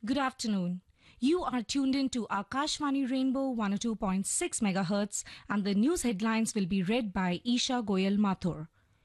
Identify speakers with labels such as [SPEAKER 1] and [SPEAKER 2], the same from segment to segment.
[SPEAKER 1] Good afternoon. You are tuned in to Akashvani Rainbow 102.6 MHz and the news headlines will be read by Isha Goyal Mathur.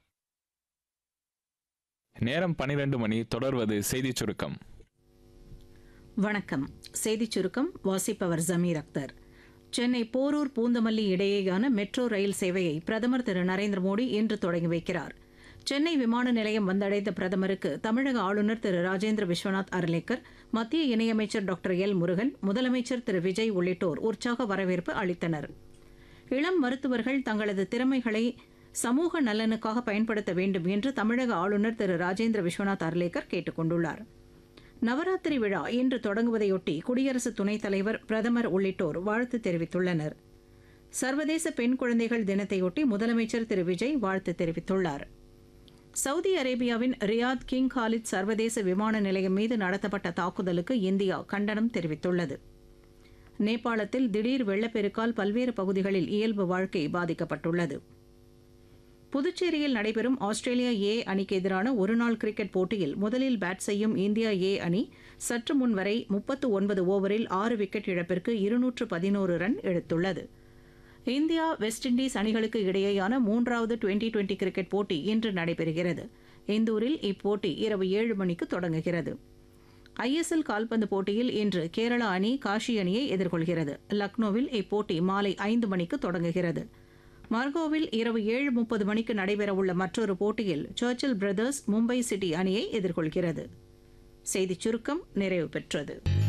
[SPEAKER 2] நேரம் பன்னிரண்டு மணி தொடர்வது செய்திச் சுருக்கம்
[SPEAKER 3] வணக்கம் செய்திச் சுருக்கம் வாசிப்பவர் ஜமீர் அக்தர் சென்னை போரூர் பூந்தமல்லி இடையேயான மெட்ரோ ரயில் சேவையை பிரதமர் திரு நரேந்திர மோடி இன்று தொடங்கி வைக்கிறார் சென்னை விமான நிலையம் வந்தடைந்த பிரதமருக்கு தமிழக ஆளுநர் திரு ராஜேந்திர விஸ்வநாத் அர்லேக்கர் மத்திய இணையமைச்சர் டாக்டர் எல் முருகன் முதலமைச்சர் திரு விஜய் உள்ளிட்டோர் உற்சாக வரவேற்பு அளித்தனர் இளம் மருத்துவர்கள் தங்களது திறமைகளை சமூக நலனுக்காக பயன்படுத்த வேண்டும் என்று தமிழக ஆளுநர் திரு ராஜேந்திர விஸ்வநாத் அர்லேக்கர் கேட்டுக் கொண்டுள்ளார் நவராத்திரி விழா இன்று தொடங்குவதையொட்டி குடியரசு துணைத் தலைவர் பிரதமர் உள்ளிட்டோர் வாழ்த்து தெரிவித்துள்ளனர் சர்வதேச பெண் குழந்தைகள் தினத்தையொட்டி முதலமைச்சர் திரு விஜய் வாழ்த்து தெரிவித்துள்ளார் சவுதி அரேபியாவின் ரியாத் கிங் காலித் சர்வதேச விமான நிலையம் மீது நடத்தப்பட்ட தாக்குதலுக்கு இந்தியா கண்டனம் தெரிவித்துள்ளது நேபாளத்தில் திடீர் வெள்ளப்பெருக்கால் பல்வேறு பகுதிகளில் இயல்பு வாழ்க்கை பாதிக்கப்பட்டுள்ளது புதுச்சேரியில் நடைபெறும் ஆஸ்திரேலியா ஏ அணிக்கு எதிரான ஒருநாள் கிரிக்கெட் போட்டியில் முதலில் பேட் செய்யும் இந்தியா ஏ அணி சற்று முன் வரை முப்பத்து ஒன்பது ஓவரில் ஆறு விக்கெட் இழப்பிற்கு இருநூற்று பதினோரு ரன் எடுத்துள்ளது இந்தியா வெஸ்ட் இண்டீஸ் அணிகளுக்கு இடையேயான மூன்றாவது டுவெண்டி டுவெண்டி கிரிக்கெட் போட்டி இன்று நடைபெறுகிறது இந்தூரில் இப்போட்டி இரவு ஏழு மணிக்கு தொடங்குகிறது ஐஎஸ்எல் கால்பந்து போட்டியில் இன்று கேரளா அணி காஷி அணியை எதிர்கொள்கிறது லக்னோவில் இப்போட்டி மாலை ஐந்து மணிக்கு தொடங்குகிறது மார்கோவில் இரவு ஏழு முப்பது மணிக்கு நடைபெறவுள்ள மற்றொரு போட்டியில் சர்ச்சில் பிரதர்ஸ் மும்பை சிட்டி அணியை எதிர்கொள்கிறது செய்திச் சுருக்கம் நிறைவு பெற்றது